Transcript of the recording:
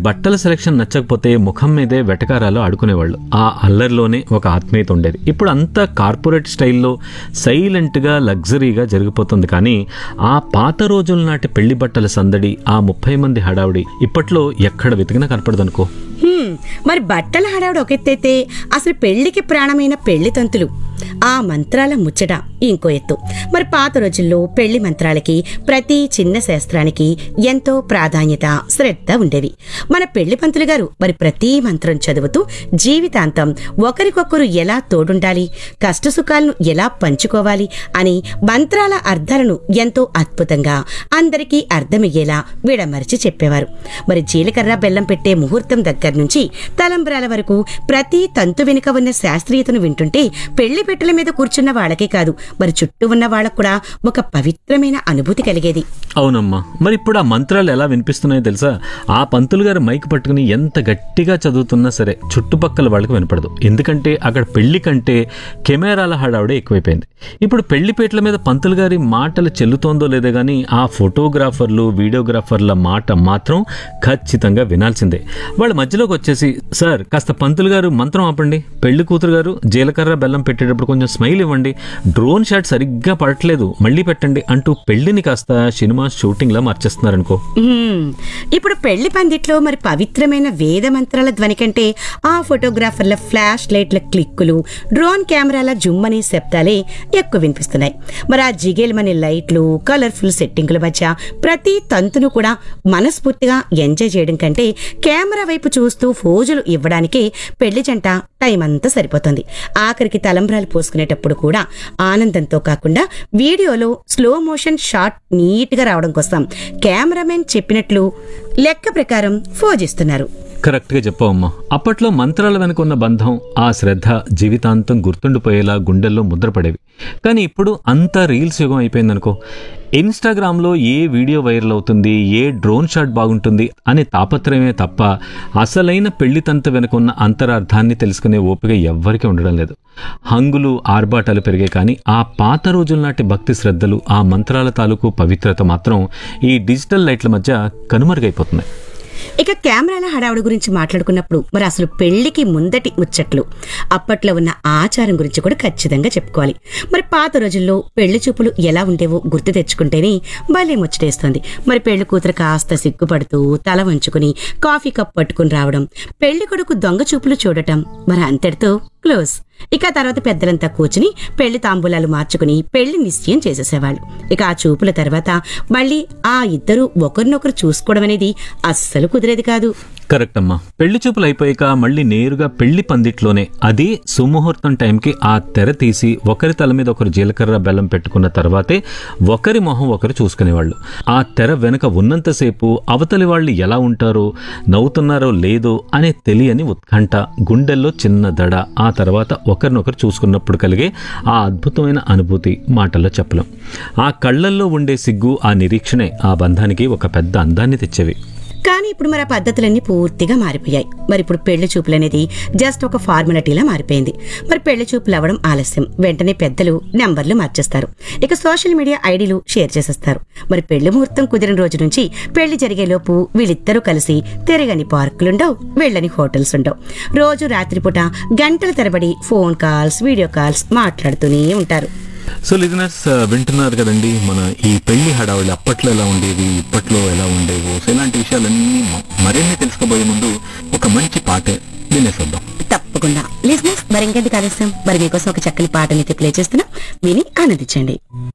బట్టల సెలక్షన్ నచ్చకపోతే ముఖం మీదే వెటకారాలు ఆడుకునేవాళ్ళు ఆ అల్లరిలోనే ఒక ఆత్మీయత ఉండేది ఇప్పుడు అంతా కార్పొరేట్ స్టైల్లో సైలెంట్గా లగ్జరీగా జరిగిపోతుంది కానీ ఆ పాత రోజుల నాటి పెళ్లి బట్టల సందడి ఆ ముప్పై మంది హడావుడి ఇప్పట్లో ఎక్కడ వెతికినా కనపడదనుకో హ్మ్, మరి బట్టల హడావుడు ఒకెత్తైతే అసలు పెళ్లికి ప్రాణమైన పెళ్లి తంతులు ఆ మంత్రాల ముచ్చట ఇంకో ఎత్తు మరి పాత రోజుల్లో పెళ్లి మంత్రాలకి ప్రతి చిన్న శాస్త్రానికి ఎంతో ప్రాధాన్యత శ్రద్ధ ఉండేవి మన పెళ్లి పంతులు గారు మరి ప్రతి మంత్రం చదువుతూ జీవితాంతం ఒకరికొకరు ఎలా తోడుండాలి కష్ట సుఖాలను ఎలా పంచుకోవాలి అని మంత్రాల అర్థాలను ఎంతో అద్భుతంగా అందరికీ అర్థమయ్యేలా విడమరిచి చెప్పేవారు మరి జీలకర్ర బెల్లం పెట్టే ముహూర్తం దగ్గర నుంచి తలంబ్రాల వరకు ప్రతి తంతు వెనుక ఉన్న శాస్త్రీయతను వింటుంటే పెళ్లి పెట్టెల మీద కూర్చున్న వాళ్ళకే కాదు మరి చుట్టూ ఉన్న వాళ్ళకు కూడా ఒక పవిత్రమైన అనుభూతి కలిగేది అవునమ్మా మరి ఇప్పుడు ఆ మంత్రాలు ఎలా వినిపిస్తున్నాయో తెలుసా ఆ పంతులు గారు మైక్ పట్టుకుని ఎంత గట్టిగా చదువుతున్నా సరే చుట్టుపక్కల వాళ్ళకి వినపడదు ఎందుకంటే అక్కడ పెళ్లి కంటే కెమెరాల హడావుడే ఎక్కువైపోయింది ఇప్పుడు పెళ్లిపేటల మీద పంతులు గారి మాటలు చెల్లుతోందో లేదో కానీ ఆ ఫోటోగ్రాఫర్లు వీడియోగ్రాఫర్ల మాట మాత్రం ఖచ్చితంగా వినాల్సిందే వాళ్ళ మధ్యలోకి వచ్చేసి సార్ కాస్త పంతులు గారు మంత్రం ఆపండి పెళ్లి కూతురు గారు జీలకర్ర బెల్లం పెట్టేటప్పుడు కొంచెం స్మైల్ ఇవ్వండి డ్రోన్ షాట్ సరిగ్గా పడట్లేదు మళ్ళీ పెట్టండి అంటూ పెళ్లిని కాస్త సినిమా షూటింగ్ లా మార్చేస్తున్నారనుకో మ్మ్. ఇప్పుడు పెళ్లి పందిట్లో మరి పవిత్రమైన వేద మంత్రాల ధ్వని కంటే ఆ ఫోటోగ్రాఫర్ల ఫ్లాష్ లైట్ల క్లిక్కులు డ్రోన్ కెమెరాల జుమ్మని శబ్దాలే ఎక్కువ వినిపిస్తున్నాయి మరి ఆ జిగేల్మని లైట్లు కలర్ఫుల్ సెట్టింగుల మధ్య ప్రతి తంతును కూడా మనస్ఫూర్తిగా ఎంజాయ్ చేయడం కంటే కెమెరా వైపు చూస్తూ ఫోజులు ఇవ్వడానికే పెళ్లి జంట టైం అంతా సరిపోతుంది ఆఖరికి తలంబ్రాలు పోసుకునేటప్పుడు కూడా ఆనందంతో కాకుండా వీడియోలో స్లో మోషన్ షాట్ నీట్ గా రావడం కోసం కెమెరామెన్ చెప్పినట్లు లెక్క ప్రకారం ఫోజిస్తున్నారు కరెక్ట్గా చెప్పవమ్మా అప్పట్లో మంత్రాల వెనుక ఉన్న బంధం ఆ శ్రద్ధ జీవితాంతం గుర్తుండిపోయేలా గుండెల్లో ముద్రపడేవి కానీ ఇప్పుడు అంతా రీల్స్ యుగం అయిపోయిందనుకో ఇన్స్టాగ్రామ్లో ఏ వీడియో వైరల్ అవుతుంది ఏ డ్రోన్ షాట్ బాగుంటుంది అనే తాపత్రయమే తప్ప అసలైన పెళ్లి తంత వెనుక ఉన్న అంతరార్థాన్ని తెలుసుకునే ఓపిక ఎవ్వరికీ ఉండడం లేదు హంగులు ఆర్భాటాలు పెరిగే కానీ ఆ పాత రోజుల నాటి భక్తి శ్రద్ధలు ఆ మంత్రాల తాలూకు పవిత్రత మాత్రం ఈ డిజిటల్ లైట్ల మధ్య కనుమరుగైపోతున్నాయి ఇక కెమెరాల హడావుడి గురించి మాట్లాడుకున్నప్పుడు మరి అసలు పెళ్లికి ముందటి ముచ్చట్లు అప్పట్లో ఉన్న ఆచారం గురించి కూడా ఖచ్చితంగా చెప్పుకోవాలి మరి పాత రోజుల్లో పెళ్లి చూపులు ఎలా ఉండేవో గుర్తు తెచ్చుకుంటేనే భలే ముచ్చటేస్తుంది మరి పెళ్లి కూతురు కాస్త సిగ్గుపడుతూ తల వంచుకుని కాఫీ కప్ పట్టుకుని రావడం పెళ్లి కొడుకు దొంగ చూపులు చూడటం మరి అంతటితో క్లోజ్ ఇక ఆ తర్వాత పెద్దలంతా కూర్చుని పెళ్లి తాంబూలాలు మార్చుకుని పెళ్లి నిశ్చయం చేసేసేవాళ్ళు ఇక ఆ చూపుల తర్వాత మళ్ళీ ఆ ఇద్దరు ఒకరినొకరు చూసుకోవడం అనేది అస్సలు కుదిరేది కాదు కరెక్ట్ అమ్మా పెళ్లి చూపులు అయిపోయాక మళ్ళీ నేరుగా పెళ్లి పందిట్లోనే అది సుముహూర్తం టైంకి ఆ తెర తీసి ఒకరి తల మీద ఒకరు జీలకర్ర బెల్లం పెట్టుకున్న తర్వాతే ఒకరి మొహం ఒకరు చూసుకునేవాళ్ళు ఆ తెర వెనుక ఉన్నంతసేపు అవతలి వాళ్ళు ఎలా ఉంటారో నవ్వుతున్నారో లేదో అనే తెలియని ఉత్కంఠ గుండెల్లో చిన్న దడ ఆ తర్వాత ఒకరినొకరు చూసుకున్నప్పుడు కలిగే ఆ అద్భుతమైన అనుభూతి మాటల్లో చెప్పలేం ఆ కళ్ళల్లో ఉండే సిగ్గు ఆ నిరీక్షణే ఆ బంధానికి ఒక పెద్ద అందాన్ని తెచ్చేవి కానీ ఇప్పుడు మరి ఆ పద్ధతులన్నీ పూర్తిగా మారిపోయాయి మరి ఇప్పుడు పెళ్లి చూపులు అనేది జస్ట్ ఒక ఫార్మాలిటీలా మారిపోయింది మరి పెళ్లి చూపులు అవ్వడం ఆలస్యం వెంటనే పెద్దలు నెంబర్లు మార్చేస్తారు ఇక సోషల్ మీడియా ఐడీలు షేర్ చేసేస్తారు మరి పెళ్లి ముహూర్తం కుదిరిన రోజు నుంచి పెళ్లి జరిగేలోపు వీళ్ళిద్దరూ కలిసి తిరగని పార్కులుండవు వెళ్ళని హోటల్స్ ఉండవు రోజు రాత్రిపూట గంటల తరబడి ఫోన్ కాల్స్ వీడియో కాల్స్ మాట్లాడుతూనే ఉంటారు సో లిజనర్స్ వింటున్నారు కదండి మన ఈ పెళ్లి హడావుడి అప్పట్లో ఎలా ఉండేవి ఇప్పట్లో ఎలా ఉండేవో సో ఇలాంటి విషయాలన్నీ మ- మరిన్ని తెలుసుకోబోయే ముందు ఒక మంచి పాటే వినేసొద్దాం తప్పకుండా లిజినెస్ మరి ఇంకెందుకు ఆలస్యం మరి మీకోసం ఒక చక్కని పాటని ప్లే చేస్తున్నా విని ఆనందించండి